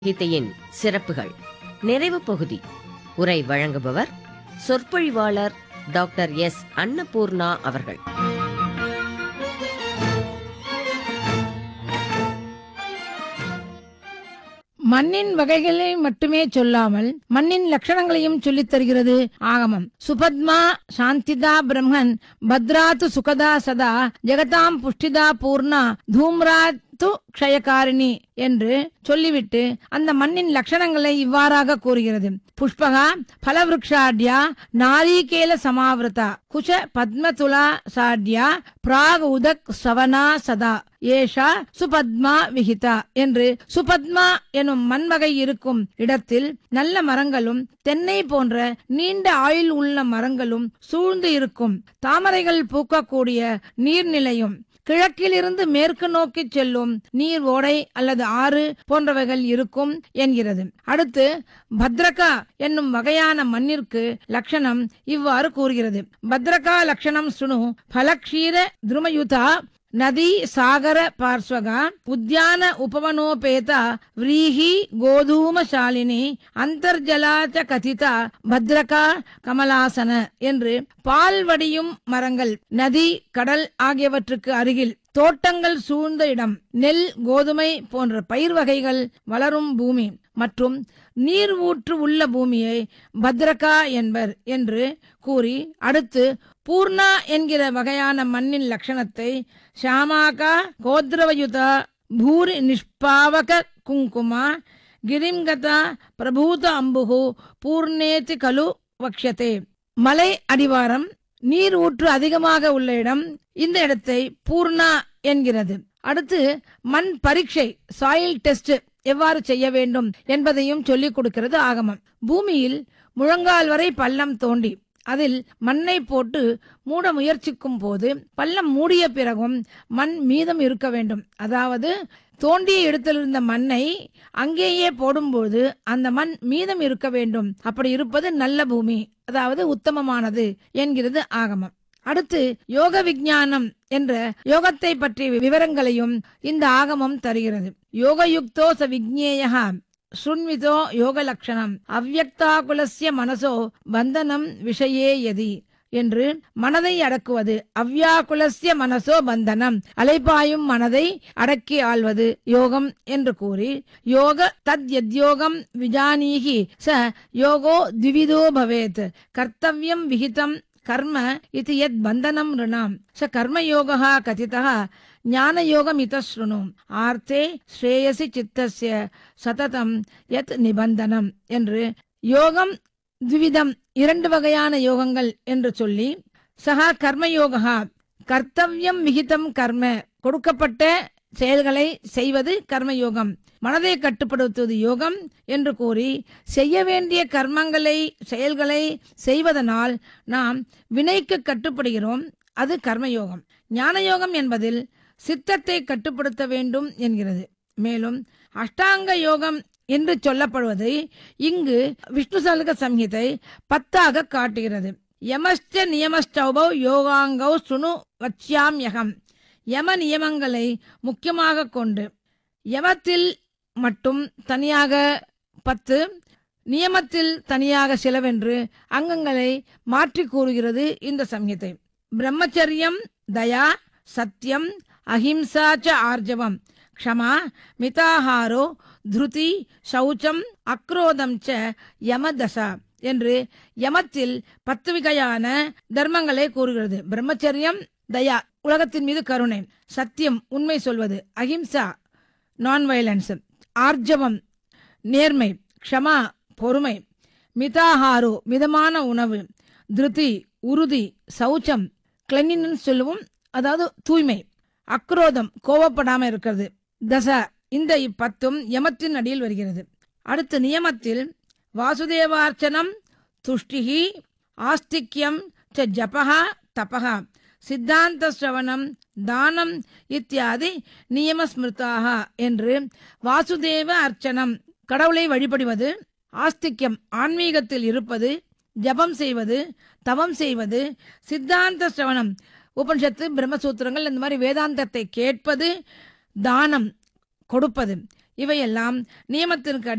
கீதையின் சிறப்புகள் நிறைவு பகுதி உரை வழங்குபவர் சொற்பொழிவாளர் டாக்டர் எஸ் அன்னபூர்ணா அவர்கள் மண்ணின் வகைகளை மட்டுமே சொல்லாமல் மண்ணின் லட்சணங்களையும் சொல்லித் தருகிறது ஆகமம் சுபத்மா சாந்திதா பிரம்மன் பத்ராத்து சுகதா சதா ஜெகதாம் புஷ்டிதா பூர்ணா தூம்ராத்து க்ஷயகாரிணி என்று சொல்லிவிட்டு அந்த மண்ணின் லட்சணங்களை இவ்வாறாக கூறுகிறது புஷ்பகா பலவிருக்ஷாட்யா நாரீகேல சமாவிரதா குஷ பத்மதுலா சாட்யா பிராக் உதக் சவனா சதா ஏஷா சுபத்மா விஹிதா என்று சுபத்மா எனும் மண்வகை இருக்கும் இடத்தில் நல்ல மரங்களும் தென்னை போன்ற நீண்ட ஆயுள் உள்ள மரங்களும் சூழ்ந்து இருக்கும் தாமரைகள் பூக்கக்கூடிய நீர்நிலையும் கிழக்கிலிருந்து மேற்கு நோக்கி செல்லும் நீர் ஓடை அல்லது ஆறு போன்றவைகள் இருக்கும் என்கிறது அடுத்து பத்ரகா என்னும் வகையான மண்ணிற்கு லட்சணம் இவ்வாறு கூறுகிறது பத்ரகா லட்சணம் சுணு பலக்ஷீர துருமயுதா நதி சாகர பார்ஸ்வகா உத்யான உபவனோபேத व्रीहि கோதூமசாலினி அந்தர்ஜலாச்ச கதிதா பத்ரகா கமலாசன என்று பால் வடியும் மரங்கள் நதி கடல் ஆகியவற்றுக்கு அருகில் தோட்டங்கள் சூழ்ந்த இடம் நெல் கோதுமை போன்ற பயிர் வகைகள் வளரும் பூமி மற்றும் நீர் ஊற்று உள்ள பூமியை பத்ரகா என்பர் என்று கூறி அடுத்து பூர்ணா என்கிற வகையான மண்ணின் லட்சணத்தை ஷாமாகா கோத்ரவயுதா பூரி நிஷ்பாவக குங்குமா கிரிங்கதா பிரபூத அம்புகு பூர்ணேதி கலு வக்ஷதே மலை அடிவாரம் நீர் ஊற்று அதிகமாக உள்ள இடம் இந்த இடத்தை பூர்ணா என்கிறது அடுத்து மண் பரீட்சை சாயில் டெஸ்ட் எவ்வாறு செய்ய வேண்டும் என்பதையும் சொல்லிக் கொடுக்கிறது ஆகமம் பூமியில் முழங்கால் வரை பள்ளம் தோண்டி அதில் மண்ணை போட்டு மூட முயற்சிக்கும் போது பள்ளம் மூடிய பிறகும் மண் மீதம் இருக்க வேண்டும் அதாவது தோண்டிய இடத்திலிருந்த மண்ணை அங்கேயே போடும்போது அந்த மண் மீதம் இருக்க வேண்டும் அப்படி இருப்பது நல்ல பூமி அதாவது உத்தமமானது என்கிறது ஆகமம் அடுத்து யோக விஞ்ஞானம் என்ற யோகத்தை பற்றிய விவரங்களையும் இந்த ஆகமம் தருகிறது யோகயுக்தோ ச விக்னேயா சுண்விதோ யோக லட்சணம் அவ்வக்தாகுலசிய மனசோ பந்தனம் விஷயே யதி என்று மனதை அடக்குவது அவ்யாக்குலசிய மனசோ பந்தனம் அலைபாயும் மனதை அடக்கி ஆள்வது யோகம் என்று கூறி யோக தத் யத்யோகம் விஜானீகி ச யோகோ द्विविधो भवेत् கர்த்தவ்யம் விகிதம் கர்ம இது யத் பந்தனம் ரிணாம் ச கர்மயோகः கதிதः ஞானயோகம் இத ஆர்த்தே ஸ்ரேயசி சித்தஸ்ய சததம் யத் நிபந்தனம் என்று யோகம் த்விவிதம் இரண்டு வகையான யோகங்கள் என்று சொல்லி சகா கர்மயோகா கர்த்தவ்யம் விகிதம் கர்ம கொடுக்கப்பட்ட செயல்களை செய்வது கர்மயோகம் மனதை கட்டுப்படுத்துவது யோகம் என்று கூறி செய்ய வேண்டிய கர்மங்களை செயல்களை செய்வதனால் நாம் வினைக்கு கட்டுப்படுகிறோம் அது கர்மயோகம் ஞானயோகம் என்பதில் சித்தத்தை கட்டுப்படுத்த வேண்டும் என்கிறது மேலும் அஷ்டாங்க யோகம் என்று சொல்லப்படுவதை இங்கு விஷ்ணு சல்க சம்ஹிதை பத்தாக காட்டுகிறது யமஸ்ட நியமஸ்டௌபௌ யோகாங்கௌ சுணு வச்சியாம் யகம் யம நியமங்களை முக்கியமாக கொண்டு யமத்தில் மட்டும் தனியாக பத்து நியமத்தில் தனியாக சிலவென்று அங்கங்களை மாற்றி கூறுகிறது இந்த சம்ஹிதை பிரம்மச்சரியம் தயா சத்தியம் அஹிம்சா ச ஆர்ஜவம் க்ஷமா மிதாஹாரோ திருதி சௌச்சம் அக்ரோதம் ச யமதசா என்று யமத்தில் பத்து வகையான தர்மங்களை கூறுகிறது பிரம்மச்சரியம் தயா உலகத்தின் மீது கருணை சத்தியம் உண்மை சொல்வது அஹிம்சா நான் வயலன்ஸ் ஆர்ஜவம் நேர்மை க்ஷமா பொறுமை மிதாஹாரோ மிதமான உணவு திருதி உறுதி சௌச்சம் கிளென்லினஸ் சொல்லுவோம் அதாவது தூய்மை அக்ரோதம் கோவப்படாம இருக்கிறது தசா இந்த இப்பத்தும் யமத்தின் அடியில் வருகிறது அடுத்து நியமத்தில் வாசுதேவார்ச்சனம் துஷ்டிகி ஆஸ்திக்யம் ச ஜபஹா தபஹா சித்தாந்த சிரவணம் தானம் இத்தியாதி நியமஸ்மிருதாக என்று வாசுதேவ அர்ச்சனம் கடவுளை வழிபடுவது ஆஸ்திக்யம் ஆன்மீகத்தில் இருப்பது ஜபம் செய்வது தவம் செய்வது சித்தாந்த சிரவணம் உபனிஷத்து பிரம்மசூத்திரங்கள் இந்த மாதிரி வேதாந்தத்தை கேட்பது தானம் கொடுப்பது இவையெல்லாம் நியமத்திற்கு